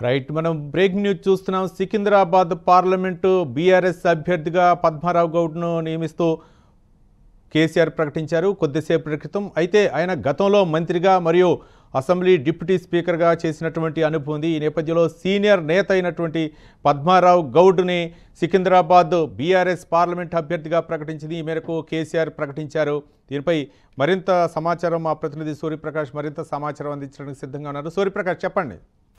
right మనం breaking news చూస్తున్నాం Secunderabad parliament BRS అభ్యర్థిగా పద్మారావు గౌడ్ను నియమిస్తూ కేసీఆర్ ప్రకటించారు కొద్దిసేపటి క్రితం అయితే ఆయన గతంలో మంత్రిగా మరియు అసెంబ్లీ డిప్యూటీ స్పీకర్గా చేసినటువంటి అనుభవం ఉంది ఈ నేపథ్యంలో సీనియర్ నేత అయినటువంటి పద్మారావు గౌడ్ని సికింద్రాబాద్ బీఆర్ఎస్ పార్లమెంట్ అభ్యర్థిగా ప్రకటించింది ఈ మేరకు కేసీఆర్ ప్రకటించారు దీనిపై మరింత సమాచారం మా ప్రతినిధి సూర్యప్రకాష్ మరింత సమాచారం అందించడానికి సిద్ధంగా ఉన్నారు సూర్యప్రకాష్ చెప్పండి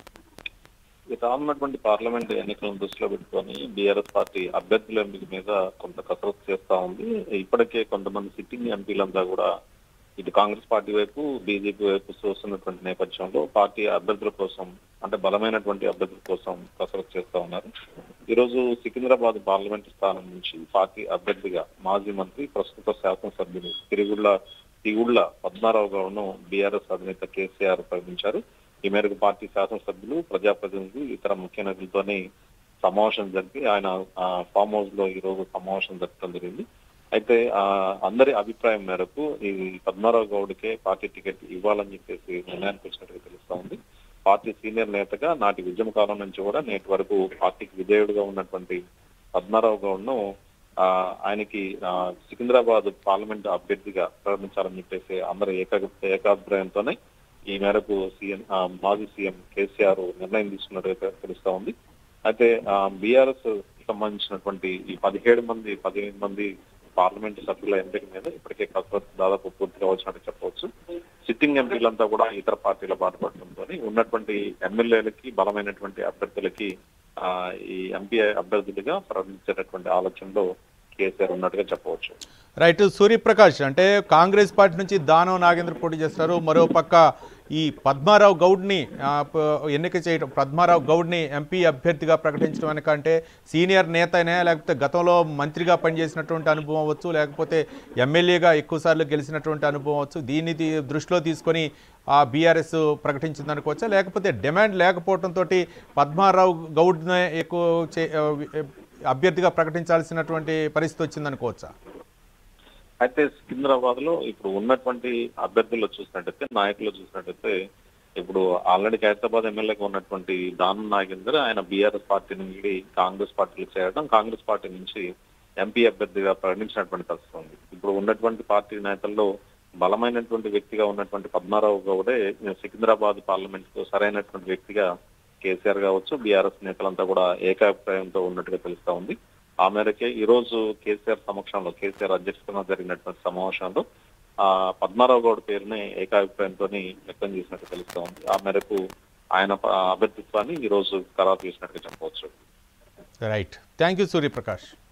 ఈ రానున్నటువంటి పార్లమెంట్ ఎన్నికలను దృష్టిలో పెట్టుకొని బీఆర్ఎస్ పార్టీ అభ్యర్థుల ఎంపిక మీద కొంత కసరత్తు చేస్తా ఉంది ఇప్పటికే కొంతమంది సిట్టింగ్ ఎంపీలంతా కూడా ఇటు కాంగ్రెస్ పార్టీ వైపు బీజేపీ వైపు చూస్తున్నటువంటి నేపథ్యంలో పార్టీ అభ్యర్థుల కోసం అంటే బలమైనటువంటి అభ్యర్థుల కోసం కసరత్తు చేస్తా ఉన్నారు ఈ రోజు సికింద్రాబాద్ పార్లమెంట్ స్థానం నుంచి పార్టీ అభ్యర్థిగా మాజీ మంత్రి ప్రస్తుత శాసనసభ్యులు తిరుగుళ్ల తిగుళ్ల పద్మారావు గౌడ్ను బీఆర్ఎస్ అధినేత కేసీఆర్ ప్రకటించారు ఈ మేరకు పార్టీ శాసనసభ్యులు ప్రజాప్రతినిధులు ఇతర ముఖ్య నేతలతోని సమావేశం జరిపి ఆయన ఆ, ఫామ్ హౌస్ లో ఈ రోజు సమావేశం జరపడం జరిగింది అయితే ఆ, అందరి అభిప్రాయం మేరకు ఈ పద్మారావు గౌడ్కే పార్టీ టికెట్ ఇవ్వాలని చెప్పేసి నిర్ణయానికి వచ్చినట్టుగా తెలుస్తా ఉంది పార్టీ సీనియర్ నేతగా నాటి ఉద్యమ కాలం నుంచి కూడా నేటి వరకు పార్టీకి విధేయుడుగా ఉన్నటువంటి పద్మారావు గౌడ్ను ఆ, ఆయనకి ఆ, సికింద్రాబాద్ పార్లమెంట్ అభ్యర్థిగా ప్రకటించాలని చెప్పేసి అందరూ ఏక ఏకాభిప్రాయంతోనే ఈ మేరకు సీఎం ఆ, మాజీ సీఎం కేసీఆర్ నిర్ణయం తీసుకున్నట్టుగా తెలుస్తా ఉంది అయితే బీఆర్ఎస్ సంబంధించినటువంటి ఈ పదిహేడు మంది పదిహేను మంది పార్లమెంట్ సభ్యుల ఎంపిక మీద ఇప్పటికే కసరత్తు దాదాపు పూర్తిగా వచ్చినట్టు చెప్పవచ్చు సిట్టింగ్ ఎంపీలంతా కూడా ఇతర పార్టీల బాధపడటంతో ఉన్నటువంటి ఎమ్మెల్యేలకి బలమైనటువంటి అభ్యర్థులకి ఆ, ఈ ఎంపీ అభ్యర్థులుగా ప్రకటించేటటువంటి ఆలోచనలో కేసీఆర్ ఉన్నట్టుగా చెప్పవచ్చు రైట్ సూర్యప్రకాష్ అంటే కాంగ్రెస్ పార్టీ నుంచి దానం నాగేంద్ర పోటీ చేస్తారు మరో పక్క ఈ పద్మారావు గౌడ్ని ఆ, ప- ఎన్నిక చేయడం పద్మారావు గౌడ్ని ఎంపీ అభ్యర్థిగా ప్రకటించడం వెనకంటే సీనియర్ నేత అయినా లేకపోతే గతంలో మంత్రిగా పనిచేసినటువంటి అనుభవం అవ్వచ్చు లేకపోతే ఎమ్మెల్యేగా ఎక్కువసార్లు గెలిచినటువంటి అనుభవం అవ్వచ్చు దీన్ని తీ- దృష్టిలో తీసుకొని ఆ బీఆర్ఎస్ ప్రకటించింది అనుకోవచ్చా లేకపోతే డిమాండ్ లేకపోవడంతో పద్మారావు గౌడ్నే ఎక్కువ చే- ఆ, అభ్యర్థిగా ప్రకటించాల్సినటువంటి పరిస్థితి వచ్చిందనుకోవచ్చా అయితే సికింద్రాబాద్ లో ఇప్పుడు ఉన్నటువంటి అభ్యర్థుల్లో చూసినట్టయితే నాయకులు చూసినట్టయితే ఇప్పుడు ఆల్రెడీ ఖైరతాబాద్ ఎమ్మెల్యేగా ఉన్నటువంటి దానం నాగేందర్ ఆయన బీఆర్ఎస్ పార్టీ నుండి కాంగ్రెస్ పార్టీలో చేరడం కాంగ్రెస్ పార్టీ నుంచి ఎంపీ అభ్యర్థిగా ప్రకటించినటువంటి పరిస్థితి ఉంది ఇప్పుడు ఉన్నటువంటి పార్టీ నేతల్లో బలమైనటువంటి వ్యక్తిగా ఉన్నటువంటి పద్మారావు గౌడే సికింద్రాబాద్ పార్లమెంట్ కు సరైనటువంటి వ్యక్తిగా కేసీఆర్ కావచ్చు బీఆర్ఎస్ నేతలంతా కూడా ఏకాభిప్రాయంతో ఉన్నట్టుగా తెలుస్తా ఉంది ఆ మేరకే ఈ రోజు కేసీఆర్ సమక్షంలో కేసీఆర్ అధ్యక్షతన జరిగినటువంటి సమావేశంలో ఆ పద్మారావు గౌడ్ పేరుని ఏకాభిప్రాయంతో వ్యక్తం చేసినట్టు తెలుస్తా ఉంది ఆ మేరకు ఆయన ప- అభ్యర్థిత్వాన్ని ఈ రోజు ఖరారు చేసినట్టుగా చెప్పవచ్చు రైట్ థ్యాంక్ యూ సూర్యప్రకాష్